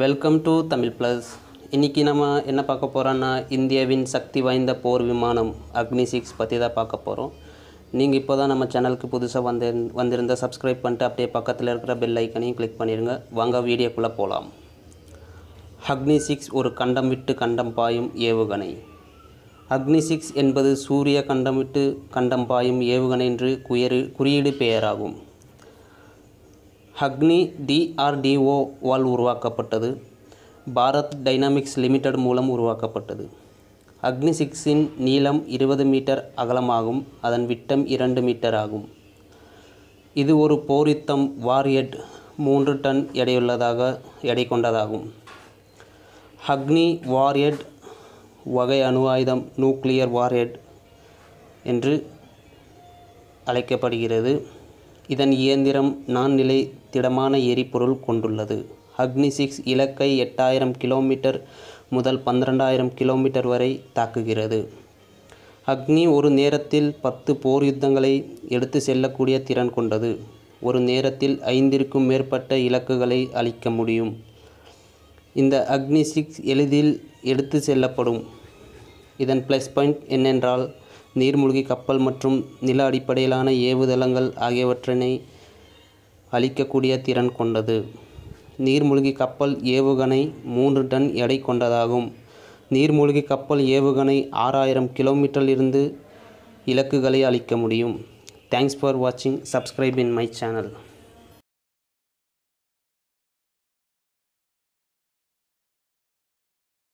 welcome to Tamil plus இன்றைக்கி நம்ம என்ன பார்க்க போகிறோன்னா இந்தியாவின் சக்தி வாய்ந்த போர் விமானம் அக்னி சிக்ஸ் பற்றி தான் பார்க்க போகிறோம் நீங்கள் இப்போ தான் நம்ம சேனலுக்கு புதுசாக வந்து வந்திருந்தால் சப்ஸ்கிரைப் பண்ணிட்டு அப்படியே பக்கத்தில் இருக்கிற பெல் ஐக்கனையும் கிளிக் பண்ணிடுங்க வாங்க வீடியோக்குள்ளே போகலாம் அக்னி சிக்ஸ் ஒரு கண்டம் விட்டு கண்டம் பாயும் ஏவுகணை அக்னி சிக்ஸ் என்பது சூரிய கண்டம் விட்டு கண்டம் பாயும் ஏவுகணை என்று குயரு குறியீடு பெயராகும் அக்னி டிஆர்டிஓ வால் உருவாக்கப்பட்டது பாரத் டைனாமிக்ஸ் லிமிடெட் மூலம் உருவாக்கப்பட்டது அக்னி சிக்ஸின் நீளம் இருபது மீட்டர் அகலமாகும் அதன் விட்டம் இரண்டு மீட்டர் ஆகும் இது ஒரு போரித்தம் வாரியட் மூன்று டன் எடையுள்ளதாக எடை கொண்டதாகும் அக்னி வாரியட் வகை அணு ஆயுதம் நியூக்ளியர் வார்ஹெட் என்று அழைக்கப்படுகிறது இதன் இயந்திரம் நான்நிலை திடமான எரிபொருள் கொண்டுள்ளது அக்னி சிக்ஸ் இலக்கை எட்டாயிரம் கிலோமீட்டர் முதல் பன்னிரெண்டாயிரம் கிலோமீட்டர் வரை தாக்குகிறது அக்னி ஒரு நேரத்தில் பத்து போர் யுத்தங்களை எடுத்து செல்லக்கூடிய திறன் கொண்டது ஒரு நேரத்தில் ஐந்திற்கும் மேற்பட்ட இலக்குகளை அழிக்க முடியும் இந்த அக்னி சிக்ஸ் எளிதில் எடுத்து செல்லப்படும் இதன் ப்ளஸ் பாயிண்ட் என்னென்றால் நீர்மூழ்கி கப்பல் மற்றும் நில அடிப்படையிலான ஏவுதளங்கள் ஆகியவற்றினை அழிக்கக்கூடிய திறன் கொண்டது நீர்மூழ்கி கப்பல் ஏவுகணை மூன்று டன் எடை கொண்டதாகும் நீர்மூழ்கி கப்பல் ஏவுகணை ஆறாயிரம் கிலோமீட்டரிலிருந்து இலக்குகளை அழிக்க முடியும் தேங்க்ஸ் ஃபார் வாட்சிங் சப்ஸ்கிரைப் இன் மை சேனல்